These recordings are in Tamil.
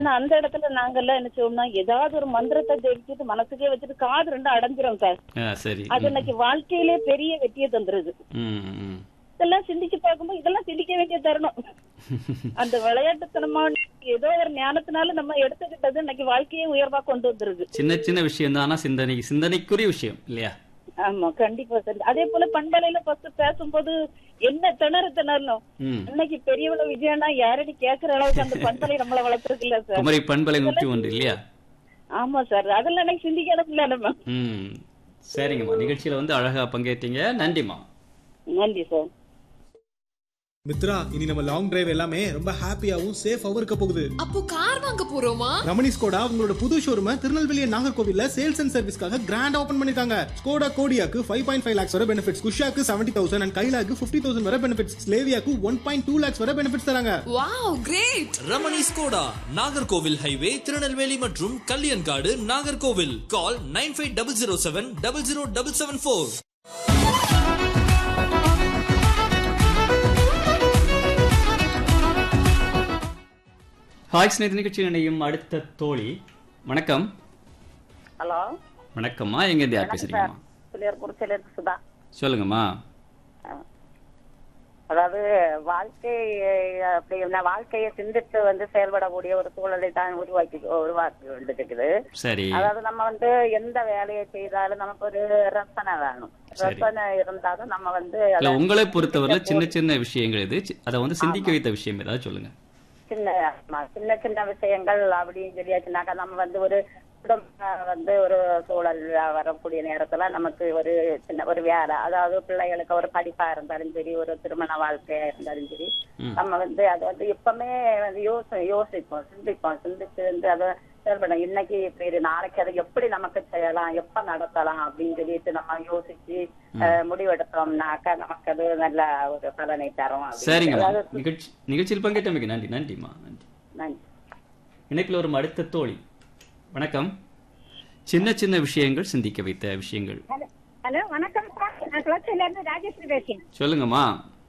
ஆனா அந்த இடத்துல நாங்கெல்லாம் என்ன செய்வோம்னா ஏதாவது ஒரு மந்திரத்தை ஜெயிச்சுட்டு மனசுக்கே வச்சுட்டு காது ரெண்டும் அடைஞ்சிரும் சார் ஆ, சரி அது இன்னைக்கு வாழ்க்கையிலே பெரிய வெற்றியை தந்துருது ம், ம். இதெல்லாம் சிந்திச்சு பார்க்கும்போது இதெல்லாம் சிந்திக்க வேண்டிய தருணம் அந்த விளையாட்டுத்தனமா ஏதோ ஒரு ஞானத்தினால நம்ம எடுத்துக்கிட்டது இன்னைக்கு வாழ்க்கையே உயர்வா கொண்டு வந்துருது சின்ன சின்ன விஷயம் தான் ஆனா சிந்தனை சிந்தனைக்குரிய விஷயம் இல்லையா ஆமா கண்டிப்பா சார் அதே போல பண்பலையில ஃபர்ஸ்ட் பேசும்போது என்ன திணறு திணறணும் ம் இன்னைக்கு பெரியவள விஜயனா யாரடி கேக்குற அளவுக்கு அந்த பண்பலை நம்மள வளர்த்துருக்கு இல்ல சார் குமரி பண்பலை நூற்றி ஒன்று இல்லையா ஆமா சார் அதெல்லாம் எனக்கு சிந்திக்கணும் இல்ல நம்ம ம் சரிங்கம்மா நிகழ்ச்சியில வந்து அழகா பங்கேற்றீங்க நன்றிம்மா நன்றி சார் மித்ரா இனி நம்ம லாங் டிரைவ் எல்லாமே ரொம்ப ஹாப்பியாவும் சேஃபாவும் இருக்க போகுது அப்போ கார் வாங்க போறோமா ரமணி ஸ்கோடா உங்களோட புது ஷோரூம திருநெல்வேலி நாகர்கோவில்ல சேல்ஸ் அண்ட் சர்வீஸ்க்காக கிராண்ட் ஓபன் பண்ணிருக்காங்க ஸ்கோடா கோடியாக்கு ஃபைவ் பாயிண்ட் ஃபைவ் லேக்ஸ் வரை பெனிஃபிட்ஸ் குஷாக்கு செவன்டி தௌசண்ட் அண்ட் கைலாக்கு ஃபிஃப்டி தௌசண்ட் வரை பெனிஃபிட்ஸ் ஸ்லேவியாக்கு ஒன் பாயிண்ட் டூ லேக்ஸ் வரை பெனிஃபிட்ஸ் தராங்க wow great Ramani Skoda Nagercoil highway Tirunelveli மற்றும் Kalyankadu Nagercoil call nine five double zero seven double zero double seven four hi ஸ்நேத் நிகழ்ச்சி நினையும் அடுத்த தோழி வணக்கம் ஹலோ வணக்கம்மா எங்க இருந்து யார் பேசுறீங்கம்மா பிள்ளையார் குறிச்சில இருக்கு சுதா சொல்லுங்கம்மா அதாவது வாழ்க்கை அப்படி என்ன வாழ்க்கையை சிந்தித்து வந்து செயல்படக்கூடிய ஒரு சூழலை தான் உருவாக்கி உருவாக்கி வந்துட்டு சரி அதாவது நம்ம வந்து எந்த வேலையை செய்தாலும் நமக்கு ஒரு ரசனை வேணும் சரி. ரசனை இருந்தாலும் நம்ம வந்து இல்ல அதை உங்களை பொறுத்தவரை சின்ன சின்ன விஷயங்கள் இது சி- அதை வந்து சிந்திக்க வைத்த விஷயம் ஏதாவது சொல்லுங்க சின்ன ஆமா, சின்ன சின்ன விஷயங்கள் அப்படின்னு சொல்லியாச்சுனாக்கா நம்ம வந்து ஒரு குடும்ப வந்து ஒரு சூழல் வரக்கூடிய நேரத்துல நமக்கு ஒரு சின்ன ஒரு வேலை அதாவது பிள்ளைகளுக்கு ஒரு படிப்பா இருந்தாலும் சரி ஒரு திருமண வாழ்க்கையா இருந்தாலும் சரி ம். நம்ம வந்து அதை வந்து எப்பவுமே வந்து யோசி யோசிப்போம் சிந்திப்போம் சிந்திச்சு வந்து அதை செயல்படும் இன்னைக்கு இப்படி இரு, நாளைக்கு அதை எப்படி நமக்கு செய்யலாம் எப்ப நடத்தலாம் அப்படின்னு சொல்லிட்டு நம்ம யோசிச்சு அஹ், முடிவெடுத்தோம்னாக்கா நமக்கு அது நல்ல ஒரு பலனை தரும் அப்படின்னு. சரிங்கம்மா அதாவது நிகழ்ச்சி நிகழ்ச்சியில் பங்கேற்றமைக்கு நன்றி நன்றிம்மா நன்றி நன்றி இணைப்பில் வரும் அடுத்த தோழி வணக்கம் சின்ன சின்ன விஷயங்கள் சிந்திக்க வைத்த விஷயங்கள் ஹலோ வணக்கம் சார் நான் குளச்சல்ல இருந்து ராஜேஸ்வரி பேசுறேன் சொல்லுங்கம்மா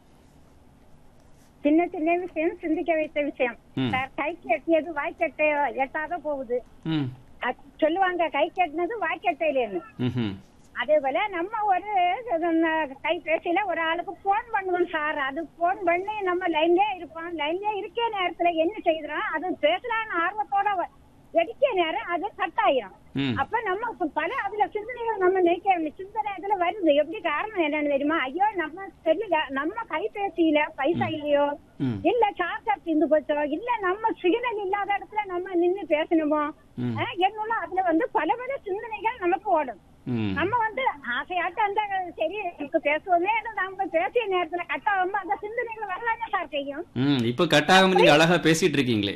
சின்ன சின்ன விஷயம் சிந்திக்க வைத்த விஷயம் ம். சார் கைக்கு எட்டியது வாய்க்கட்டை எட்டாத போகுது ம் அது சொல்லுவாங்க கை கட்டினது வாய்க்கட்டையிலேன்னு ம்ஹும். அதே போல நம்ம ஒரு கைபேசியில ஒரு ஆளுக்கு போன் பண்ணுவோம் சார் அது போன் பண்ணி நம்ம லைன்லயே இருப்போம் லைன்லயே இருக்க நேரத்துல என்ன செய்யறோம் அது பேசலான்னு ஆர்வத்தோட வ- எடுக்க நேரம் அது கட் ஆயிரும் ம் அப்ப நம்ம இப்ப பல அதுல சிந்தனைகள் நம்ம நினைக்க வேண்டிய சிந்தனை இதுல வருது எப்படி காரணம் என்னன்னு தெரியுமா ஐயோ நம்ம செல்லுல நம்ம கைபேசியில பைசா இல்லையோ ம். இல்ல சார்ஜர் தீர்ந்து போச்சோ இல்ல நம்ம சிக்னல் இல்லாத இடத்துல நம்ம நின்னு பேசணுமோ ம். அஹ், என்னுள்ள அதுல வந்து பல பல சிந்தனைகள் நமக்கு ஓடும் ம் நம்ம வந்து ஆசையாட்டு அந்த சரி எனக்கு பேசுவோமே நம்ம பேசிய நேரத்துல கட்டாகாம அந்த சிந்தனைகள் வரலாமே சார் செய்யும் ம் இப்போ கட்டாகாம நீங்க அழகா பேசிட்டு இருக்கீங்களே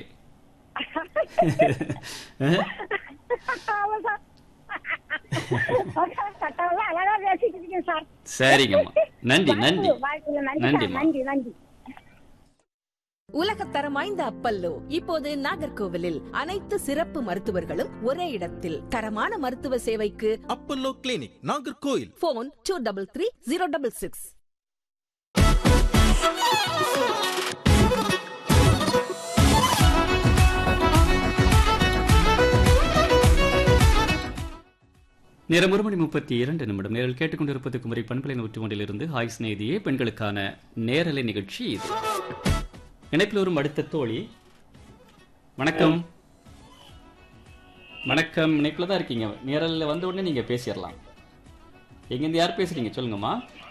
அஹ்? ஆமா சார். கட்டாகாம அழகா பேசிட்டு இருக்கேன் சார் சரிங்கம்மா நன்றி நன்றி வாய்ப்புல நன்றி சார். நன்றிம்மா. நன்றி நன்றி உலகத்தரம் வாய்ந்த அப்பல்லோ இப்போது நாகர்கோவிலில் அனைத்து சிறப்பு மருத்துவர்களும் ஒரே இடத்தில் தரமான மருத்துவ சேவைக்கு Apollo clinic Nagercoil phone two double three zero double six நேரம் ஒரு மணி முப்பத்தி இரண்டு நிமிடம் நேரில் கேட்டுக்கொண்டிருப்பது குமரி பண்பலை நூற்றி ஒன்றிலிருந்து ஹாய் ஸ்நேகிதியே பெண்களுக்கான நேரலை நிகழ்ச்சி இது இணைப்பில் வரும் அடுத்த தோழி வணக்கம் வணக்கம் இணைப்பில் தான் இருக்கீங்க நேரலில் வந்த உடனே நீங்க பேசிடலாம் எங்கேருந்து யார் பேசுறீங்க சொல்லுங்கம்மா